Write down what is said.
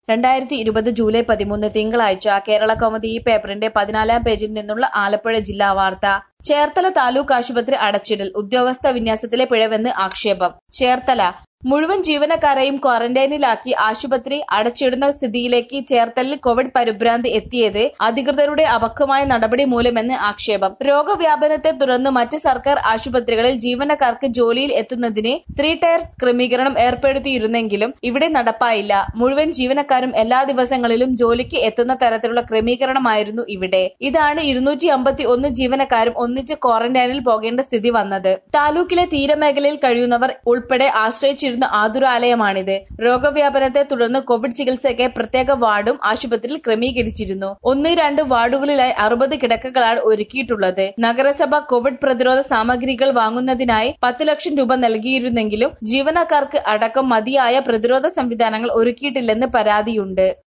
രണ്ടായിരത്തി ഇരുപത് ജൂലൈ പതിമൂന്ന് തിങ്കളാഴ്ച കേരള കൗമുദി ഈ പേപ്പറിന്റെ പതിനാലാം പേജിൽ നിന്നുള്ള ആലപ്പുഴ ജില്ലാ വാർത്ത ചേർത്തല താലൂക്ക് ആശുപത്രി അടച്ചിടൽ ഉദ്യോഗസ്ഥ വിന്യാസത്തിലെ പിഴവെന്ന് ആക്ഷേപം ചേർത്തല മുഴുവൻ ജീവനക്കാരെയും ക്വാറന്റൈനിലാക്കി ആശുപത്രി അടച്ചിടുന്ന സ്ഥിതിയിലേക്ക് ചേർത്തലിൽ കോവിഡ് പരിഭ്രാന്തി എത്തിയത് അധികൃതരുടെ അപക്വമായ നടപടി മൂലമെന്ന് ആക്ഷേപം രോഗവ്യാപനത്തെ തുടർന്ന് മറ്റ് സർക്കാർ ആശുപത്രികളിൽ ജീവനക്കാർക്ക് ജോലിയിൽ എത്തുന്നതിന് ത്രീ ടയർ ക്രമീകരണം ഏർപ്പെടുത്തിയിരുന്നെങ്കിലും ഇവിടെ നടപ്പായില്ല മുഴുവൻ ജീവനക്കാരും എല്ലാ ദിവസങ്ങളിലും ജോലിക്ക് എത്തുന്ന തരത്തിലുള്ള ക്രമീകരണമായിരുന്നു ഇവിടെ ഇതാണ് ഇരുന്നൂറ്റി അമ്പത്തി ഒന്ന് ജീവനക്കാരും ഒന്നിച്ച് ക്വാറന്റൈനിൽ പോകേണ്ട സ്ഥിതി വന്നത് താലൂക്കിലെ തീരമേഖലയിൽ കഴിയുന്നവർ ഉൾപ്പെടെ ആശ്രയിച്ചിരുന്ന ആതുരാലയമാണിത് രോഗവ്യാപനത്തെ തുടർന്ന് കോവിഡ് ചികിത്സയ്ക്ക് പ്രത്യേക വാർഡും ആശുപത്രിയിൽ ക്രമീകരിച്ചിരുന്നു ഒന്ന് രണ്ട് വാർഡുകളിലായി അറുപത് കിടക്കകളാണ് ഒരുക്കിയിട്ടുള്ളത് നഗരസഭ കോവിഡ് പ്രതിരോധ സാമഗ്രികൾ വാങ്ങുന്നതിനായി പത്ത് ലക്ഷം രൂപ നൽകിയിരുന്നെങ്കിലും ജീവനക്കാർക്ക് അടക്കം മതിയായ പ്രതിരോധ സംവിധാനങ്ങൾ ഒരുക്കിയിട്ടില്ലെന്ന് പരാതിയുണ്ട്